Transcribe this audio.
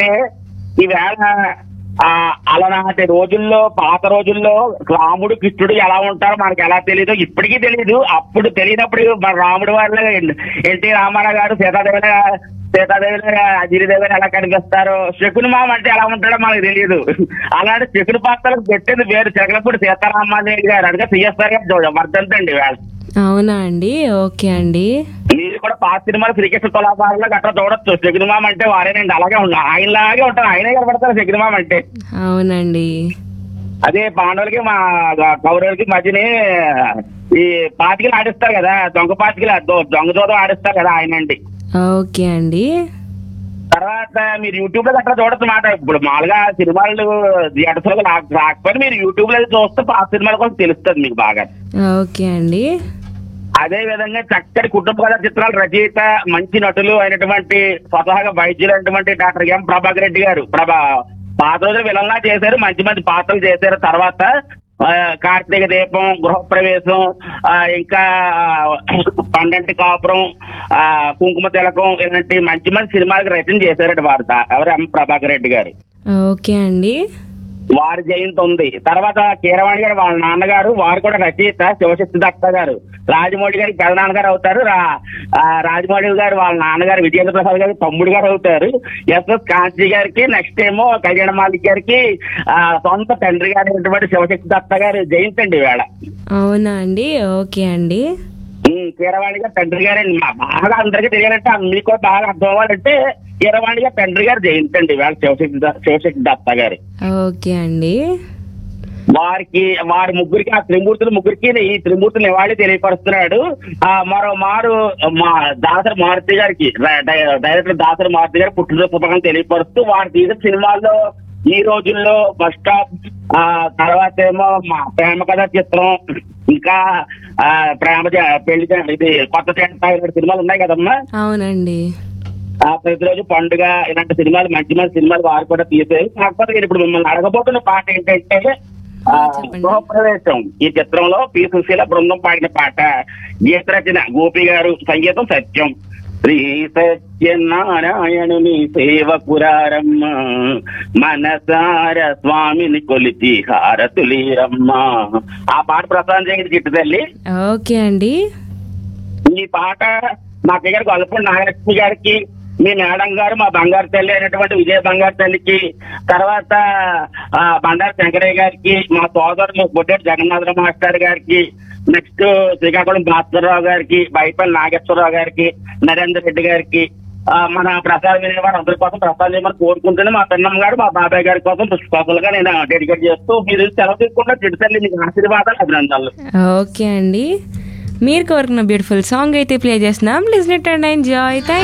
ఏంటంటే ఈవేళ ఆ అలనాటి రోజుల్లో పాత రోజుల్లో రాముడు కృష్ణుడు ఎలా ఉంటారో మనకి ఎలా తెలియదు ఇప్పటికీ తెలియదు అప్పుడు తెలియనప్పుడు మన రాముడు వాళ్ళ ఎన్టీ రామారావు గారు సీతాదేవి సీతాదేవి అజిరిదేవి ఎలా కనిపిస్తారు శకుని మామ అంటే ఎలా ఉంటాడో మనకు తెలియదు అలాంటి శకుని పాత్రలకు పెట్టింది వేరు జగలపూడి సీతారామాదేవి గారు అనగా సిఎస్ఆర్ గారు వర్ధంతండి వేళ అవునా అండి ఓకే అండి మీరు కూడా పాత సినిమాలు శ్రీకృష్ణ తులాభారంలో గట్రా చూడొచ్చు శకునిమామ అంటే వారేనండి అలాగే ఉన్నారు ఆయనలాగే ఉంటారు ఆయనే కనబడతారు శకునిమామ అంటే అవునండి అదే పాండవులకి మా కౌరవులకి మధ్యనే ఈ పాతికలు ఆడిస్తారు కదా దొంగ పాతికలు దొ- దొంగ దూదం ఆడిస్తారు కదా ఆయన అండి ఓకే అండి తర్వాత మీరు యూట్యూబ్ లో గట్రా చూడొచ్చు మాట ఇప్పుడు మామూలుగా సినిమాలు థియేటర్స్ లో రాక- రాకపోయినా మీరు యూట్యూబ్ లో చూస్తే పాత సినిమాల కోసం తెలుస్తుంది మీకు బాగా ఓకే అండి అదే విధంగా చక్కటి కుటుంబ కథ చిత్రాల రచయిత మంచి నటులు అయినటువంటి స్వతహాగా వైద్యులు అయినటువంటి డాక్టర్ ఎం ప్రభాకర్ రెడ్డి గారు ప్రభా పాత రోజులు విలన్లా చేశారు మంచి మంచి పాత్రలు చేశారు తర్వాత ఆ, కార్తీక దీపం గృహప్రవేశం ఆ, ఇంకా పండంటి కాపురం ఆ, కుంకుమ తిలకం ఇలాంటి మంచి మంచి సినిమాలకు రచన చేశారండి వారు ఎవరు ఎం ప్రభాకర్ రెడ్డి గారు ఓకే అండి వారి జయంతి ఉంది తర్వాత కీరవాణి గారు వాళ్ళ నాన్నగారు వారు కూడా రచయిత శివశక్తి దత్త గారు రాజమౌళి గారికి పెద్ద నాన్నగారు అవుతారు రా- ఆ, రాజమౌళి గారు వాళ్ళ నాన్నగారు విజయేంద్ర ప్రసాద్ గారికి తమ్ముడు గారు అవుతారు ఎస్ఎస్ కాంతి గారికి నెక్స్ట్ ఏమో కళ్యాణ మాలిక్ గారికి ఆ, సొంత తండ్రి గారు అయినటువంటి శివశక్తి దత్త గారు జయంతి అండి వేళ అవునా అండి ఓకే అండి కీరవాణి గారు తండ్రి గారండి మా బాగా అందరికీ తెలియాలంటే మీకు కూడా బాగా అర్థం అవ్వాలంటే కీరవాణి గారు తండ్రి గారు జయంతి అండి వేళ శివశక్తి ద- శివశక్తి దత్త గారు ఓకే అండి వారికి వారి ముగ్గురికి ఆ త్రిమూర్తుల ముగ్గురికి ఈ త్రిమూర్తులు నివాళి తెలియపరుస్తున్నాడు ఆ మరో మారు మా దాసరి మారుతి గారికి ర- డై- డైరెక్టర్ దాసరి మారుతి గారి పుట్టినరోజు శుభాకాంక్షలు తెలియపరుస్తూ వారు తీసిన సినిమాల్లో ఈ రోజుల్లో బస్ స్టాప్ ఆ తర్వాత ఏమో మా ప్రేమ కథ చిత్రం ఇంకా ఆ ప్రేమ జ- పెళ్లి జ- ఇది కొత్త చెంట ఇలాంటి సినిమాలు ఉన్నాయి కదమ్మా అవునండి ఆ ప్రతిరోజు పండుగ ఇలాంటి సినిమాలు మంచి మంచి సినిమాలు వారు కూడా తీసారు కాకపోతే నేను ఇప్పుడు మిమ్మల్ని అడగబోతున్న పాట ఏంటంటే ఆ, చెప్పండి. గృహప్రవేశం ఈ చిత్రంలో పి సుశీల బృందం పాడిన పాట గీత రచన గోపి గారు సంగీతం సత్యం శ్రీ సత్యనారాయణుని సేవకురారమ్మ మనసార స్వామిని కొలిచి హారతులీరమ్మ ఆ పాట ప్రసాదం చేయడం చిట్టు తల్లి ఓకే అండి ఈ పాట మా దగ్గర గొల్లపూడి నాగలక్ష్మి గారికి మీ మేడం గారు మా బంగారు తల్లి అయినటువంటి విజయ బంగారు తల్లికి తర్వాత ఆ, బండారు శంకరయ్య గారికి మా సోదరులు బొడ్డేటి జగన్నాథరావు మాస్టర్ గారికి నెక్స్ట్ శ్రీకాకుళం భాస్కర్రావు గారికి బైపల్లి నాగేశ్వరరావు గారికి నరేందర్ రెడ్డి గారికి ఆ, మన ప్రసాద్ వినేవారు అందరి కోసం ప్రసాద్ చేయమని కోరుకుంటూనే మా పెన్నమ్మ గారు మా బాబాయ్ గారి కోసం పుష్పకులుగా నేను డెడికేట్ చేస్తూ మీరు సెలవు తీసుకుంటే చిడుతల్లి మీకు ఆశీర్వాదాలు అభినందనలు ఓకే అండి మీరు కోరుకున్న బ్యూటిఫుల్ సాంగ్ అయితే ప్లే చేస్తున్నాం లిజనెట్ అండ్ ఎంజాయ్ థ్యాంక్